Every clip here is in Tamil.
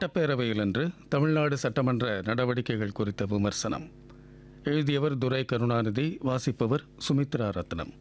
சட்டப்பேரவையில் இன்று தமிழ்நாடு சட்டமன்ற நடவடிக்கைகள் குறித்த விமர்சனம் எழுதியவர் துரை கருணாநிதி வாசிப்பவர் சுமித்ரா ரத்னம்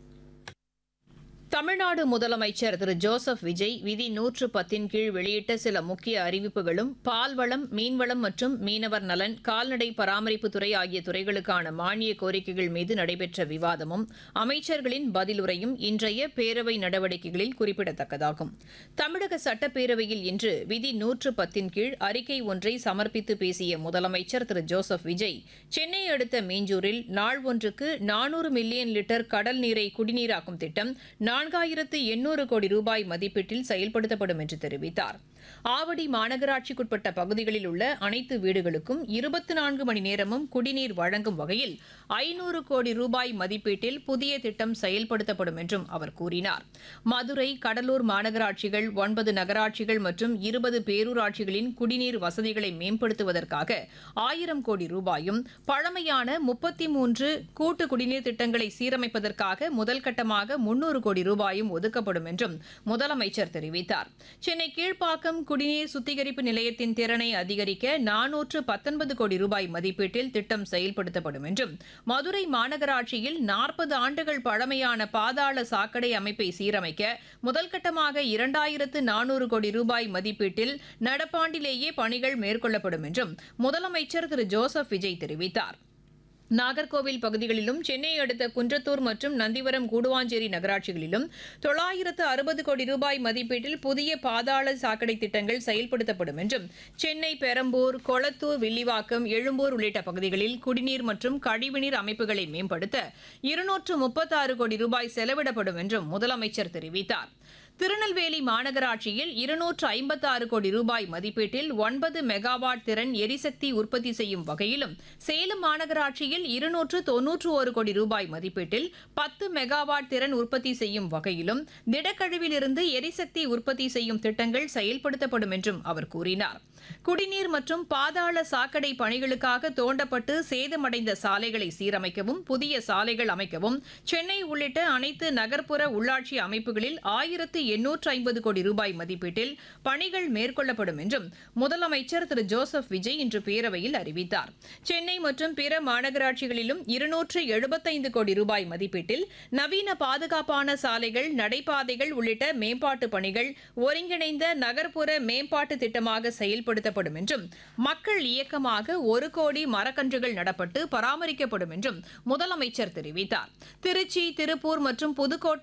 தமிழ்நாடு முதலமைச்சர் திரு ஜோசப் விஜய் விதி நூற்று பத்தின் கீழ் வெளியிட்ட சில முக்கிய அறிவிப்புகளும் பால்வளம் மீன்வளம் மற்றும் மீனவர் நலன் கால்நடை பராமரிப்புத்துறை ஆகிய துறைகளுக்கான மானிய கோரிக்கைகள் மீது நடைபெற்ற விவாதமும் அமைச்சர்களின் பதிலுரையும் இன்றைய பேரவை நடவடிக்கைகளில் குறிப்பிடத்தக்கதாகும் தமிழக சட்டப்பேரவையில் இன்று விதி நூற்று பத்தின் கீழ் அறிக்கை ஒன்றை சமர்ப்பித்து பேசிய முதலமைச்சர் திரு ஜோசப் விஜய் சென்னை அடுத்த மீஞ்சூரில் நாள் ஒன்றுக்கு நானூறு மில்லியன் லிட்டர் கடல் நீரை குடிநீராக்கும் திட்டம் நான்காயிரத்து எண்ணூறு கோடி ரூபாய் மதிப்பீட்டில் செயல்படுத்தப்படும் என்று தெரிவித்தார் ஆவடி மாநகராட்சிக்குட்பட்ட பகுதிகளில் உள்ள அனைத்து வீடுகளுக்கும் இருபத்தி நான்கு மணி நேரமும் குடிநீர் வழங்கும் வகையில் ஐநூறு கோடி ரூபாய் மதிப்பீட்டில் புதிய திட்டம் செயல்படுத்தப்படும் என்றும் அவர் கூறினார் மதுரை கடலூர் மாநகராட்சிகள் ஒன்பது நகராட்சிகள் மற்றும் இருபது பேரூராட்சிகளின் குடிநீர் வசதிகளை மேம்படுத்துவதற்காக ஆயிரம் கோடி ரூபாயும் பழமையான முப்பத்தி மூன்று கூட்டு குடிநீர் திட்டங்களை சீரமைப்பதற்காக முதல் கட்டமாக முன்னூறு கோடி ரூபாயும் ஒதுக்கப்படும் என்றும் முதலமைச்சர் தெரிவித்தார் சென்னை கீழ்ப்பாக்கம் குடிநீர் சுத்திகரிப்பு நிலையத்தின் திறனை அதிகரிக்க நானூற்று பத்தொன்பது கோடி ரூபாய் மதிப்பீட்டில் திட்டம் செயல்படுத்தப்படும் என்றும் மதுரை மாநகராட்சியில் நாற்பது ஆண்டுகள் பழமையான பாதாள சாக்கடை அமைப்பை சீரமைக்க முதல் கட்டமாக இரண்டாயிரத்து நானூறு கோடி ரூபாய் மதிப்பீட்டில் நடப்பாண்டிலேயே பணிகள் மேற்கொள்ளப்படும் என்றும் முதலமைச்சர் திரு ஜோசப் விஜய் தெரிவித்தார் நாகர்கோவில் பகுதிகளிலும் சென்னை அடுத்த குன்றத்தூர் மற்றும் நந்திவரம் கூடுவாஞ்சேரி நகராட்சிகளிலும் தொள்ளாயிரத்து அறுபது கோடி ரூபாய் மதிப்பீட்டில் புதிய பாதாள சாக்கடை திட்டங்கள் செயல்படுத்தப்படும் என்றும் சென்னை பெரம்பூர் கொளத்தூர் வில்லிவாக்கம் எழும்பூர் உள்ளிட்ட பகுதிகளில் குடிநீர் மற்றும் கழிவுநீர் அமைப்புகளை மேம்படுத்த இருநூற்று முப்பத்தாறு கோடி ரூபாய் செலவிடப்படும் என்றும் முதலமைச்சர் தெரிவித்தார் திருநெல்வேலி மாநகராட்சியில் இருநூற்று ஐம்பத்தாறு கோடி ரூபாய் மதிப்பீட்டில் ஒன்பது மெகாவாட் திறன் எரிசக்தி உற்பத்தி செய்யும் வகையிலும் சேலம் மாநகராட்சியில் இருநூற்று தொன்னூற்று ஒரு கோடி ரூபாய் மதிப்பீட்டில் பத்து மெகாவாட் திறன் உற்பத்தி செய்யும் வகையிலும் திடக்கழிவிலிருந்து எரிசக்தி உற்பத்தி செய்யும் திட்டங்கள் செயல்படுத்தப்படும் என்றும் அவர் கூறினார் குடிநீர் மற்றும் பாதாள சாக்கடை பணிகளுக்காக தோண்டப்பட்டு சேதமடைந்த சாலைகளை சீரமைக்கவும் புதிய சாலைகள் அமைக்கவும் சென்னை உள்ளிட்ட அனைத்து நகர்ப்புற உள்ளாட்சி அமைப்புகளில் ஆயிரத்து எண்ணூற்று ஐம்பது கோடி ரூபாய் மதிப்பீட்டில் பணிகள் மேற்கொள்ளப்படும் என்றும் முதலமைச்சர் திரு ஜோசப் விஜய் இன்று பேரவையில் அறிவித்தார் சென்னை மற்றும் பிற மாநகராட்சிகளிலும் இருநூற்று எழுபத்தைந்து கோடி ரூபாய் மதிப்பீட்டில் நவீன பாதுகாப்பான சாலைகள் நடைபாதைகள் உள்ளிட்ட மேம்பாட்டு பணிகள் ஒருங்கிணைந்த நகர்ப்புற மேம்பாட்டு திட்டமாக செயல்படுத்தப்படும் என்றும் மக்கள் இயக்கமாக ஒரு கோடி மரக்கன்றுகள் நடப்பட்டு பராமரிக்கப்படும் என்றும் முதலமைச்சர் தெரிவித்தார் திருச்சி திருப்பூர் மற்றும் புதுக்கோட்டை